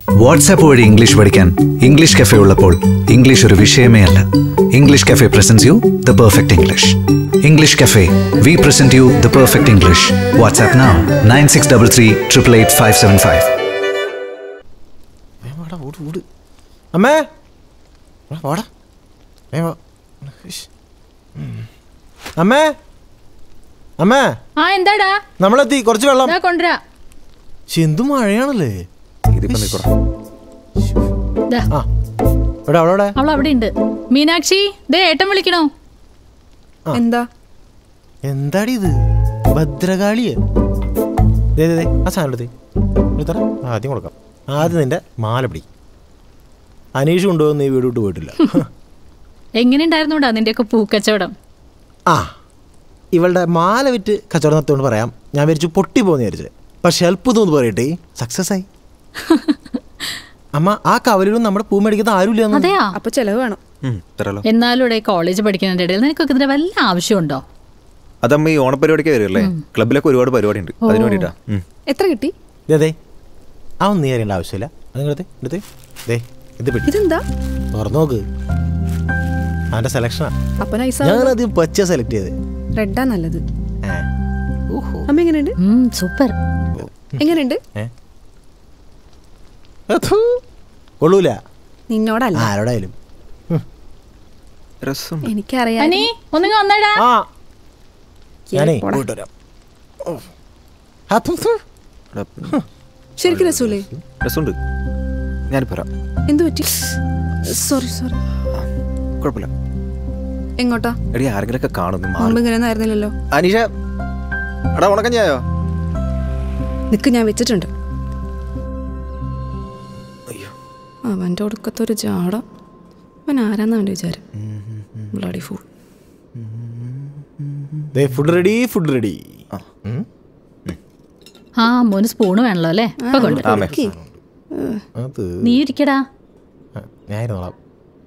WhatsApp വഴി English പഠിക്കാൻ English cafe ഉള്ളപ്പോൾ ഇംഗ്ലീഷ് ഒരു വിഷയമേ അല്ല English cafe presents you the perfect English English cafe we present you the perfect English WhatsApp now nine six double three triple eight five seven five വാടാ ഓട് ഓട് അമ്മേ വാ, വാടാ വേഗം വാ. ഇഷ്. ഉം. അമ്മേ അമ്മേ ആ എന്താടാ നമ്മളെത്തി കുറച്ച് വെള്ളം ഇതാ കൊണ്ടുവരാ ശ്ശെ, എന്ത് മഴയാണല്ലേ ഇതിപ്പോ നിക്കറ ദാ, ആ ഇവിടെ അവിടെ അവിടെ അവൾ അവിടെ ഉണ്ട് മീനാക്ഷി ദേ ഏട്ടൻ വിളിക്കണോ എന്താ എന്താടി ഇത് ഭദ്രകാളിയെ ദേ ദേ, ദേ ആ സാധനം എടുത്തേ എടുത്തറ ആദ്യം കൊടുക്കാം ആദ്യം നിന്റെ മാല പിടി അനീഷ് കൊണ്ടുപോകുന്ന നീ വീട് വിട്ട് പോയിട്ടില്ല എങ്ങനെ ഉണ്ടായിരുന്നോടാ നിന്റെയൊക്കെ പൂക്കച്ചവടം ആ ഇവളുടെ മാല വിറ്റ് കച്ചവടം നടത്തുകൊണ്ട് പറയാം ഞാൻ വിചാരിച്ചു പൊട്ടി പോകുന്ന വിചാരിച്ചത് പക്ഷെ ഹെൽപ്പ് തോന്നു പറയട്ടെ സക്സസ് ആയി അമ്മ ആ കവലിലും നമ്മുടെ പൂ മേടിക്കുന്ന ആരുമില്ല അതെയാ അപ്പൊ ചെലവ് വേണം തരാലോ എന്നാലും ഇവിടെ കോളേജ് പഠിക്കുന്നതിന്റെ ഇടയിൽ നിനക്കൊക്കെ ഇതിന്റെ വല്ല ആവശ്യമുണ്ടോ അതമ്മ ഈ ഓണപരിപാടിക്ക് വരുമല്ലേ ക്ലബിലൊക്കെ ഒരുപാട് പരിപാടി ഉണ്ട് അതിന് വേണ്ടിട്ടാ എത്ര കിട്ടി അതെ ആ ഒന്നും നീ അറിയേണ്ട ആവശ്യമില്ല അതിങ്ങടുത്ത് എടുത്ത് ദേ ഇത് പിടി ഇതെന്താ തുറന്നു നോക്ക് അവന്റെ സെലക്ഷനാ അപ്പൊ നൈസാ ഞാനത് പച്ച സെലക്ട് ചെയ്ത് റെഡാ നല്ലത് ഏ. ഓഹോ അമ്മ എങ്ങനെയുണ്ട് ഉം, സൂപ്പർ എങ്ങനെയുണ്ട് ഏ അഥു. കൊള്ളൂല നിന്നോടല്ല ആരോടായാലും രസം എനിക്കറിയാം അനി ഒന്നിങ്ങ് വന്നേടാ ആ ഞാനേ പോടാ. പോയിട്ട് വരാം ഓ. അഥു, ഥു. ശരിക്കും രസൂലേ രസമുണ്ട് ഞാനിപ്പോ വരാം എന്തു പറ്റി സോറി സോറി കുഴപ്പമില്ല എങ്ങോട്ടാ എടി ആരെങ്കിലൊക്കെ കാണുന്നു മുമ്പ് ഇങ്ങനെയൊന്നും ആയിരുന്നില്ലല്ലോ അനീഷ എടാ ഉണക്കഞ്ഞായോ നിക്ക് ഞാൻ വെച്ചിട്ടുണ്ട് അയ്യോ അവൻ്റെ ഒടുക്കത്തൊരു ജാട അവൻ ആരാന്ന് അവൻ്റെ വിചാരം ബ്ലഡി ഫുൾ ദേ ഫുഡ് റെഡി ഫുഡ് റെഡി ആ മോന് സ്പൂണ് വേണല്ലോ അല്ലേ ഇപ്പൊ കൊണ്ട് ആമേ അത് നീ ഇരിക്കടാ ആ, ഞാൻ ഇരുന്നോളാം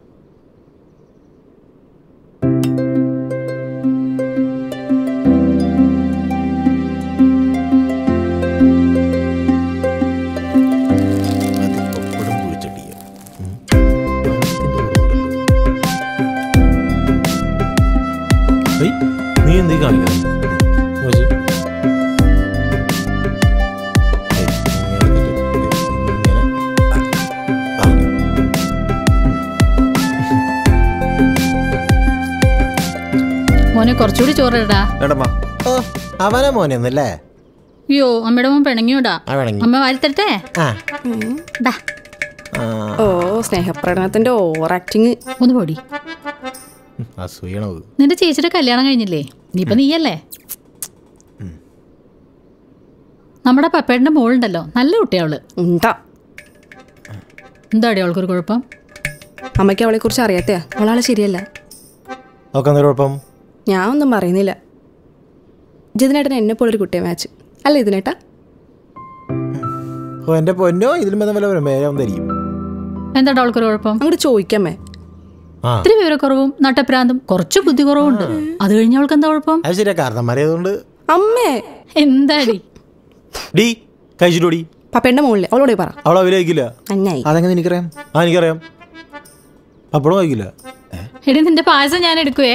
അതിപ്പപ്പടം കുഴിച്ചടിയ. ഉം. അതിന്റെ ഓർഡർ. ഏയ്, നീ എന്തീ കാണിക്കുന്നത് നോച്ച്. ഏയ്, ഇങ്ങനെ എടുത്തിട്ട് ദേ ഇങ്ങനെ. ആ, ആ. മോനെ കുറച്ചുകൂടി ചോറിടാ വേണ്ടമ്മ ഓ, അവനെ മോനെ ഒന്നല്ലേ അയ്യോ അമ്മയുടെ മോൻ പിണങ്ങിയോടാ ആ വേണമെങ്കിൽ അമ്മ വാരിത്തരട്ടെ ആ ഡാ ആ, ഓ സ്നേഹപ്രകടനത്തിന്റെ ഓവർ ആക്ടിങ് ഒന്ന് പോടി അസൂയണത് നിന്റെ ചേച്ചിയുടെ കല്യാണം കഴിഞ്ഞില്ലേ നീയിപ്പൊ നീയല്ലേ നമ്മുടെ പപ്പേട്ടന്റെ മോളുണ്ടല്ലോ നല്ല കുട്ടിയാവള് ഉണ്ടാ എന്താടി അവൾക്കൊരു കുഴപ്പം അമ്മയ്ക്ക് അവളെ കുറിച്ച് അറിയാത്ത അവളാളെ ശരിയല്ല ഒക്കെ എന്താ കുഴപ്പം ഞാൻ ഒന്നും പറയുന്നില്ല ജിതിനേട്ടൻ എന്നെ പോലൊരു കുട്ടിയെ മാച്ച് അല്ല ഇതിനേട്ടാ ഓ എൻ്റെ പൊന്നോ ഇതിലും ബന്ധം വല്ല മേലാവുന്നതായിരിക്കും എന്താടാ അവൾക്കൊരു കുഴപ്പം അങ്ങോട്ട് ചോദിക്കാമേ ആ ഇത്തിരി വിവരക്കുറവും നട്ടപ്രാന്തും കുറച്ച് ബുദ്ധി കുറവുണ്ട് അത് കഴിഞ്ഞ അവൾക്ക് എന്താ കുഴപ്പം അത് ശരിയാ കാരണന്മാരായതുകൊണ്ട് അമ്മേ എന്താടി ഡി കഴിച്ചിട്ടോടി പപ്പേന്റെ മുകളിൽ അവളോട് പോയി പറ അവൾ അവരായിക്കില്ല നന്നായി അതെങ്ങനെ എനിക്കറിയാം ആ എനിക്കറിയാം അപ്പോഴും കഴിക്കില്ല എടി നിന്റെ പായസം ഞാൻ എടുക്കുവേ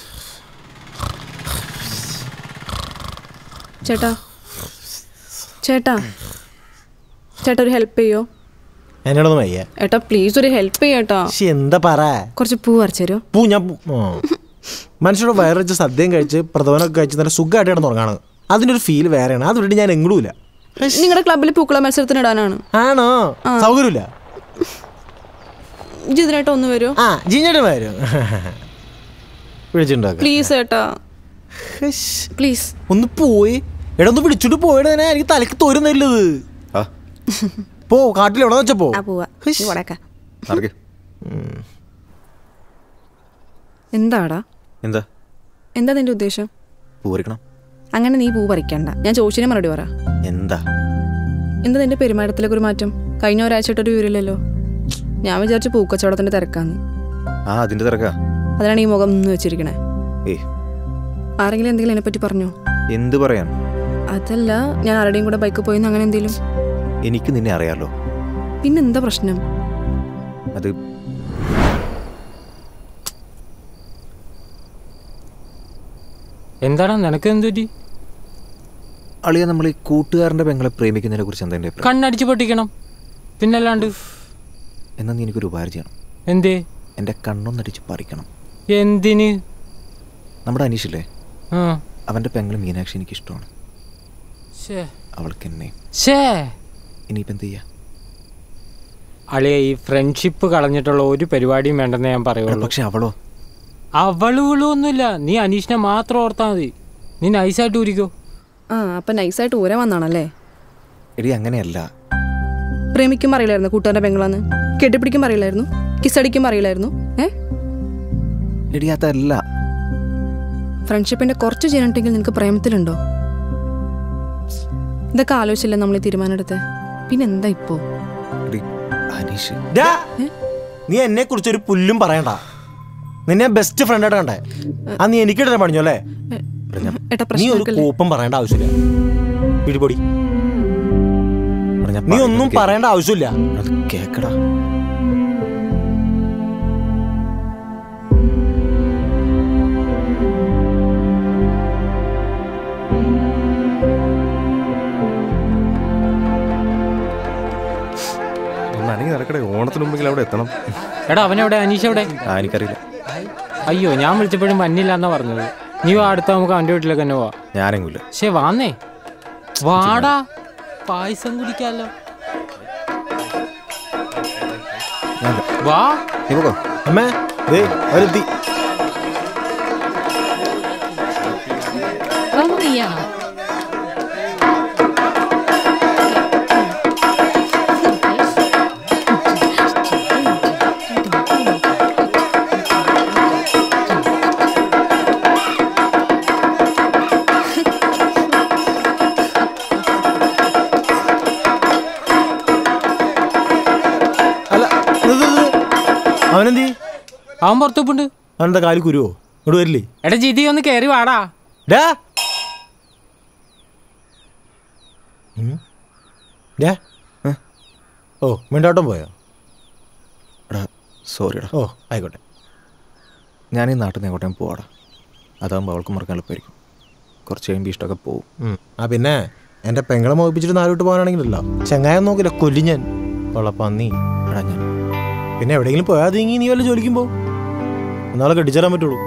ചേട്ടാ ചേട്ടാ ചേട്ടാ ഒരു ഹെൽപ്പ് ചെയ്യോ എന്നോടൊന്നും വയ്യ ഏട്ടാ പ്ലീസ് ഒരു ഹെൽപ്പ് ചെയ്യട്ടോ പക്ഷെ എന്താ പറ കുറച്ച് പൂ പറിച്ചു തരുമോ പൂ ഞാൻ പൂ- ആ. മനുഷ്യരുടെ വയറിച്ച് സദ്യയും കഴിച്ച് പ്രഥമനൊക്കെ കഴിച്ച് നല്ല സുഖമായിട്ട് കിടന്ന് ഉറങ്ങാണ് അതിൻ്റെ ഒരു ഫീൽ വേറെയാണ് അത് വിട്ടിട്ട് ഞാൻ എങ്ങടുമില്ല നിങ്ങളുടെ ക്ലബ്ബിൽ പൂക്കള മത്സരത്തിന് ഇടാനാണ് ആണോ സൗകര്യമില്ല ജിതിനേട്ട ഒന്ന് വരുമോ ആ ജിഞ്ഞേട്ടൻ വരും വിളിച്ചിട്ടുണ്ടാക്കാം പ്ലീസ് ഏട്ടാ പ്ലീസ് ഒന്ന് പോയി എടാ ഒന്ന് വിളിച്ചിട്ട് പോയിട്ട് തന്നെ എനിക്ക് തലക്ക് തോരുന്നില്ലത് ആ പോ കാട്ടിൽ എവിടെ വെച്ചാ പോ ആ പോവാ ഹിഷ്. വടക്ക നടക്ക് എന്താടാ എന്താ എന്താ നിന്റെ ഉദ്ദേശം പൂരിക്കണം അങ്ങനെ നീ പൂ പറിക്കണ്ട ഞാൻ ചോദിച്ചതിന് മറുപടി പറ എന്താ എന്താ നിന്റെ പെരുമാറ്റത്തിലൊക്കെ ഒരു മാറ്റം കഴിഞ്ഞ ഒരാഴ്ചയായിട്ടൊരു വിവരമില്ലല്ലോ ഞാൻ വിചാരിച്ചു പൂക്കച്ചവടത്തിന്റെ തിരക്കാന്ന് ആ അതിന്റെ തിരക്കാ അതിനാണ് ഈ മുഖം നിന്ന് വെച്ചിരിക്കണേ ഏയ് ആരെങ്കിലും എന്തെങ്കിലും എന്നെപ്പറ്റി പറഞ്ഞോ എന്ത് പറയാൻ അതല്ല ഞാൻ ആരുടെയും കൂടെ ബൈക്ക് പോയിന്ന് അങ്ങനെ എന്തെങ്കിലും എനിക്ക് നിന്നെ അറിയാലോ പിന്നെന്താ പ്രശ്നം അത് എന്താടാ നിനക്ക് എന്ത് പറ്റി അളിയ നമ്മൾ ഈ കൂട്ടുകാരൻ്റെ പെങ്ങളെ പ്രേമിക്കുന്നതിനെ കുറിച്ച് എന്താ എൻ്റെ അഭിപ്രായം കണ്ണടിച്ച് പൊട്ടിക്കണം പിന്നല്ലാണ്ട് എന്നാൽ നീ എനിക്കൊരു ഉപകാരം ചെയ്യണം എന്തേ എൻ്റെ കണ്ണൊന്നടിച്ച് പറിക്കണം എന്തിന് നമ്മുടെ അനീഷില്ലേ ആ അവൻ്റെ പെങ്ങൾ മീനാക്ഷി എനിക്ക് ഇഷ്ടമാണ് ശ്ശേ. അവൾക്ക് എന്നെ ശ്ശേ ഇനിയിപ്പോൾ എന്ത് ചെയ്യാ അളിയ ഈ ഫ്രണ്ട്ഷിപ്പ് കളഞ്ഞിട്ടുള്ള ഒരു പരിപാടിയും വേണ്ടെന്ന് ഞാൻ എടാ, പറയുള്ളൂ പക്ഷെ അവളോ അവളുകളൊന്നുമില്ല നീ അനീഷിനെ മാത്രം ഓർത്താൽ മതി നീ നൈസായിട്ട് ഊരിക്കോ ആ അപ്പം നൈസായിട്ട് ഊരാൻ വന്നാണല്ലേ എടി അങ്ങനെയല്ല പ്രേമിക്കും അറിയില്ലായിരുന്നു കൂട്ടുകാരൻ്റെ പെങ്ങളാന്ന് കെട്ടിപ്പിടിക്കും അറിയില്ലായിരുന്നു കിസടിക്കും അറിയില്ലായിരുന്നു ഏ എടി അതല്ല ഫ്രണ്ട്ഷിപ്പിന്റെ കുറച്ച് ചെയ്യണമെങ്കിൽ നിനക്ക് പ്രേമത്തിലുണ്ടോ ഇതൊക്കെ ആലോചിച്ചില്ലേ നമ്മൾ ഈ തീരുമാനം എടുത്ത് പിന്നെന്താ ഇപ്പോ എടി അനീഷ് ഡാ, നീ എന്നെ കുറിച്ച് ഒരു പുല്ലും പറയണ്ട നിന്നെ ബെസ്റ്റ് ഫ്രണ്ടായിട്ട് കണ്ടേ ആ നീ എനിക്കിടെ പണിഞ്ഞു അല്ലേ ഏട്ടാ നീ ഒരു പ്രശ്നമൊക്കെ കോപ്പും പറയേണ്ട ആവശ്യമില്ല പിടിപൊടി എടാ, ഞാൻ നീ ഒന്നും പറയുന്നത് പറയേണ്ട ആവശ്യമില്ല കേക്ക്. അത് കേക്കടാ ഒന്നനങ്ങി നടക്കട്ടെ ഓണത്തിന് മുമ്പെങ്കിലും അവിടെ എത്തണം എടാ അവനെവിടെ അനീഷ് എവിടെ ആ എനിക്കറിയില്ല അയ്യോ ഞാൻ വിളിച്ചപ്പോഴും വന്നില്ല എന്നാ പറഞ്ഞത് നീ വാ അടുത്ത നമുക്ക് അവൻ്റെ വീട്ടിലേക്ക് തന്നെ പോവാ ഞാനെങ്കില്ല പക്ഷേ വാന്നേ വാടാ പായസം കുടിക്കാലോ വാ നീ പോകോ അമ്മേ ദേ അവരെത്തി അതൊന്നും നീയാണോ അല്ല ഇത് ഇത് ഇത്. അവനെന്തി അവൻ പുറത്തുണ്ട് അവനെന്താ കാലി കുരുവോ ഇങ്ങോട്ട് വരില്ലേ എടാ ജിതി ഒന്ന് കയറി വാടാ ഡാ ഉം. ഡാ. ഓ മിണ്ടാട്ടം പോയോ എടാ സോറിടാ ഓ ആയിക്കോട്ടെ ഞാൻ ഈ നാട്ടിൽ നിന്ന് എങ്ങോട്ടേം പോവാടാ അതാകുമ്പോൾ അവൾക്ക് മറക്കാൻ എളുപ്പമായിരിക്കും കുറച്ച് കഴിയുമ്പോൾ ഇഷ്ടമൊക്കെ പോവും ഉം. ആ പിന്നെ എൻ്റെ പെങ്ങളെ മോഹിപ്പിച്ചിട്ട് നാലോട്ട് പോകാനാണെങ്കിലല്ലോ ചെങ്ങായം നോക്കില്ല കൊല്ലി ഞാൻ ഉള്ള പന്നി എടാ ഞാൻ പിന്നെ എവിടെയെങ്കിലും പോയാൽ നീങ്ങി നീ വല്ല ജോലിക്കും പോ എന്നാളെ കെട്ടിച്ചേരാൻ പറ്റുള്ളൂ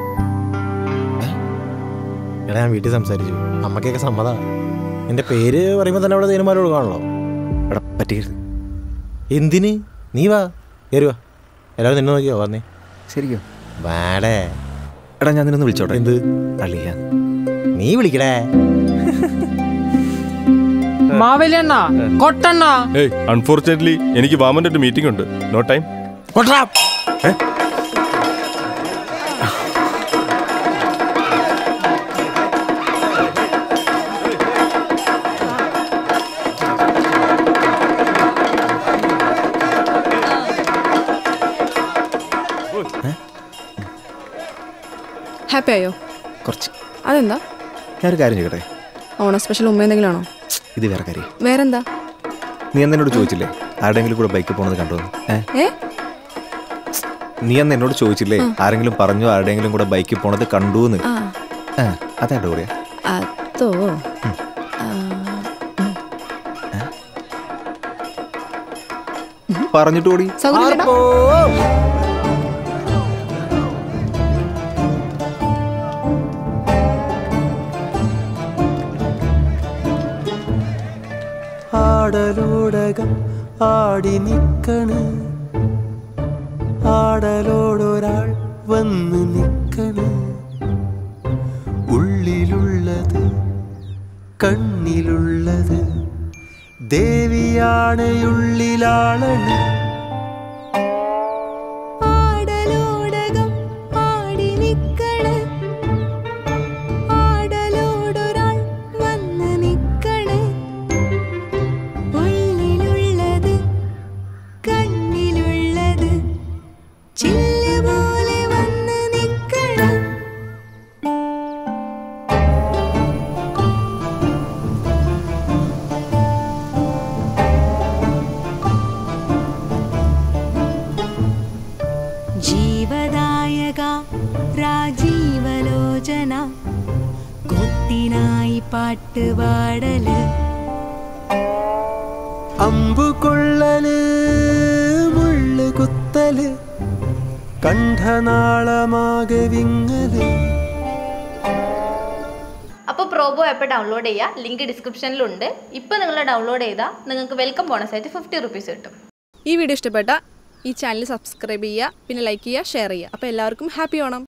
എടാ ഞാൻ വീട്ടിൽ സംസാരിച്ചു അമ്മക്കൊക്കെ സമ്മതമാണ് എൻ്റെ പേര് പറയുമ്പോൾ തന്നെ അവിടെ തീരുമാനം കൊടുക്കാണല്ലോ എടാ പറ്റിക്കരുത് എന്തിന് നീ വാ കയറി വാ എല്ലാവരും നിന്നെ നോക്കിയോ വന്നേ ശരിക്കും വാടേ എടാ ഞാൻ നിന്നൊന്ന് വിളിച്ചോട്ടെ എന്ത് അളിയാ നീ വിളിക്കടേ മാവേലിയണ്ണ കൊട്ടണ്ണ ഏയ് അൺഫോർച്ചുനേറ്റ്ലി എനിക്ക് വാമൻ്റെ മീറ്റിംഗ് ഉണ്ട് നോ ടൈം കൊട്ടാ ഹാപ്പി ആയോ കുറച്ച് അതെന്താ ഞാനൊരു കാര്യം ചെയ്യട്ടെ ഓണം സ്പെഷ്യൽ ഉമ്മ എന്തെങ്കിലും ആണോ ഇത് വേറെ കാര്യം വേറെന്താ നീ അന്ന് എന്നോട് ചോദിച്ചില്ലേ ആരുടെങ്കിലും കൂടെ ബൈക്കിൽ പോണത് കണ്ടോ ഏ ഏ നീ അന്ന് എന്നോട് ചോദിച്ചില്ലേ ആരെങ്കിലും പറഞ്ഞു ആരുടെങ്കിലും കൂടെ ബൈക്കിൽ പോണത് കണ്ടു എന്ന് ആ അതാണ്ട് കൂടെയാ അതോ ആ, പറഞ്ഞിട്ട് കൂടി സൗകര്യം വേണ്ട? ആടലോടകം ആടി നിക്കണ് ആടലോടൊരാൾ വന്ന് നിക്കണ് ഉള്ളിലുള്ളത് കണ്ണിലുള്ളത് ദേവിയാണ് ഉള്ളിലാളണ് ആടലോടകം ആടി നിക്കണ് ആടലോടൊരാൾ വന്ന് നിക്കണ് ഉള്ളിലുള്ളത് കണ്ണിലുള്ളത് ചില്ല് പോലെ വന്ന് നിക്കണം രാജീവലോചന കൊത്തിനായി പാട്ട് പാടല് അമ്പുകൊള്ളല് മുള്ളു കുത്തല് കണ്ഠനാളമാകെ വിങ്ങല് അപ്പോൾ പ്രോബോ ആപ്പ് ഡൗൺലോഡ് ചെയ്യുക ലിങ്ക് ഡിസ്ക്രിപ്ഷനിലുണ്ട് ഇപ്പോൾ നിങ്ങൾ ഡൗൺലോഡ് ചെയ്താൽ നിങ്ങൾക്ക് വെൽക്കം ബോണസ് ആയിട്ട് ഫിഫ്റ്റി റുപ്പീസ് കിട്ടും ഈ വീഡിയോ ഇഷ്ടപ്പെട്ട ഈ ചാനൽ സബ്സ്ക്രൈബ് ചെയ്യുക പിന്നെ ലൈക്ക് ചെയ്യുക ഷെയർ ചെയ്യുക അപ്പോൾ എല്ലാവർക്കും ഹാപ്പി ഓണം